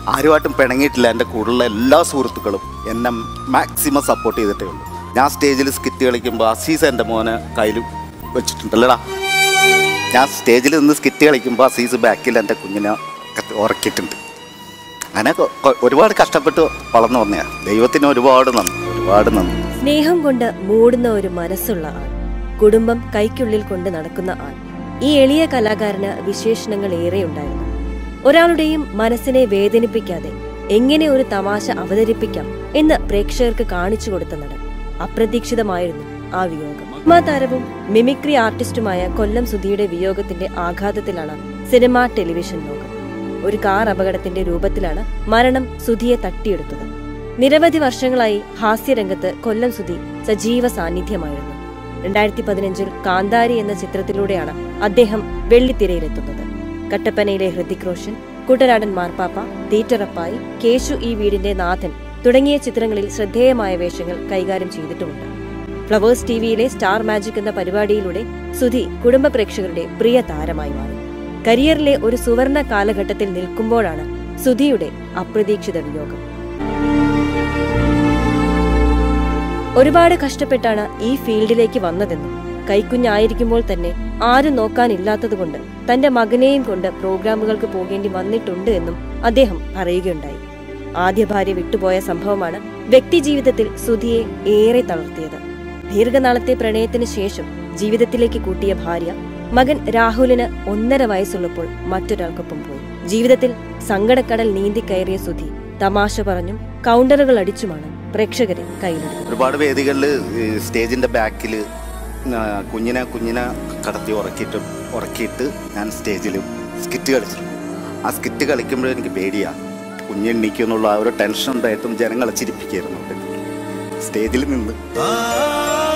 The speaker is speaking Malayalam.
ആരുമായിട്ടും പിണങ്ങിയിട്ടില്ല എൻ്റെ കൂടെയുള്ള എല്ലാ സുഹൃത്തുക്കളും എന്നെ മാക്സിമം സപ്പോർട്ട് ചെയ്തിട്ടേ ഉള്ളൂ ഞാൻ സ്റ്റേജിൽ സ്കിറ്റ് കളിക്കുമ്പോൾ അസീസ് എൻ്റെ മോനെ കയ്യിൽ വെച്ചിട്ടുണ്ടല്ലടാ ഞാൻ സ്റ്റേജിൽ നിന്ന് സ്കിറ്റ് കളിക്കുമ്പോൾ അസീസ് ബാക്കിൽ എൻ്റെ കുഞ്ഞിനെ കത്ത് ഉറക്കിയിട്ടുണ്ട് അങ്ങനെ കൊ- കൊ- ഒരുപാട് കഷ്ടപ്പെട്ട് വളർന്നു വന്നതാണ് ദൈവത്തിന് ഒരുപാട് നന്ദി ഒരുപാട് നന്ദി സ്നേഹം കൊണ്ട് മൂടുന്ന ഒരു മനസ്സുള്ള ആൾ കുടുംബം കൈക്കുള്ളിൽ കൊണ്ട് നടക്കുന്ന ആൾ ഈ എളിയ കലാകാരന് വിശേഷണങ്ങൾ ഏറെയുണ്ടായിരുന്നു ഒരാളുടെയും മനസ്സിനെ വേദനിപ്പിക്കാതെ എങ്ങനെ ഒരു തമാശ അവതരിപ്പിക്കാം എന്ന് പ്രേക്ഷകർക്ക് കാണിച്ചു കൊടുത്ത നടൻ അപ്രതീക്ഷിതമായിരുന്നു ആ വിയോഗം സിനിമാ താരവും മിമിക്രി ആർട്ടിസ്റ്റുമായ കൊല്ലം സുധിയുടെ വിയോഗത്തിന്റെ ആഘാതത്തിലാണ് സിനിമ ടെലിവിഷൻ ലോകം ഒരു കാർ അപകടത്തിന്റെ രൂപത്തിലാണ് മരണം സുധിയെ തട്ടിയെടുത്തത് നിരവധി വർഷങ്ങളായി ഹാസ്യരംഗത്ത് കൊല്ലം സുധി സജീവ സാന്നിധ്യമായിരുന്നു രണ്ടായിരത്തി പതിനഞ്ചിൽ കാന്താരി എന്ന ചിത്രത്തിലൂടെയാണ് അദ്ദേഹം വെള്ളിത്തിരയിലെത്തുന്നത് കട്ടപ്പനയിലെ ഹൃതിക് റോഷൻ കുട്ടനാടൻ മാർപ്പാപ്പ തീറ്ററപ്പായി കേശു ഈ വീടിന്റെ നാഥൻ തുടങ്ങിയ ചിത്രങ്ങളിൽ ശ്രദ്ധേയമായ വേഷങ്ങൾ കൈകാര്യം ചെയ്തിട്ടുമുണ്ട് ഫ്ലവേഴ്സ് ടിവിയിലെ സ്റ്റാർ മാജിക് എന്ന പരിപാടിയിലൂടെ സുധി കുടുംബ പ്രേക്ഷകരുടെ പ്രിയ താരമായി മാറി കരിയറിലെ ഒരു സുവർണ കാലഘട്ടത്തിൽ നിൽക്കുമ്പോഴാണ് സുധിയുടെ അപ്രതീക്ഷിത വിയോഗം ഒരുപാട് കഷ്ടപ്പെട്ടാണ് ഈ ഫീൽഡിലേക്ക് വന്നതെന്നും കൈക്കുഞ്ഞായിരിക്കുമ്പോൾ തന്നെ ആരും നോക്കാനില്ലാത്തതുകൊണ്ട് തന്റെ മകനെയും കൊണ്ട് പ്രോഗ്രാമുകൾക്ക് പോകേണ്ടി വന്നിട്ടുണ്ട് എന്നും അദ്ദേഹം പറയുകയുണ്ടായി ആദ്യ ഭാര്യ വിട്ടുപോയ സംഭവമാണ് വ്യക്തിജീവിതത്തിൽ സുധിയെ ഏറെ തളർത്തിയത് ദീർഘനാളത്തെ പ്രണയത്തിന് ശേഷം ജീവിതത്തിലേക്ക് കൂട്ടിയ ഭാര്യ മകൻ രാഹുലിന് ഒന്നര വയസ്സുള്ളപ്പോൾ മറ്റൊരാൾക്കൊപ്പം പോയി ജീവിതത്തിൽ സങ്കടക്കടൽ നീന്തി കയറിയ സുധി തമാശ പറഞ്ഞും കൗണ്ടറുകൾ അടിച്ചുമാണ് പ്രേക്ഷകരെ കയ്യിലെടുത്തത് ഒരുപാട് വേദികളിൽ സ്റ്റേജിൻ്റെ ബാക്കിൽ കുഞ്ഞിനെ കുഞ്ഞിനെ കടത്തി ഉറക്കിയിട്ട് ഉറക്കിയിട്ട് ഞാൻ സ്റ്റേജിൽ സ്കിറ്റ് കളിച്ചു ആ സ്കിറ്റ് കളിക്കുമ്പോഴും എനിക്ക് പേടിയാണ് കുഞ്ഞെണ്ണിക്കുന്നുള്ള ആ ഒരു ടെൻഷൻ ഉണ്ടായിട്ടും ജനങ്ങളെ ചിരിപ്പിക്കായിരുന്നു സ്റ്റേജിൽ നിന്ന് ആ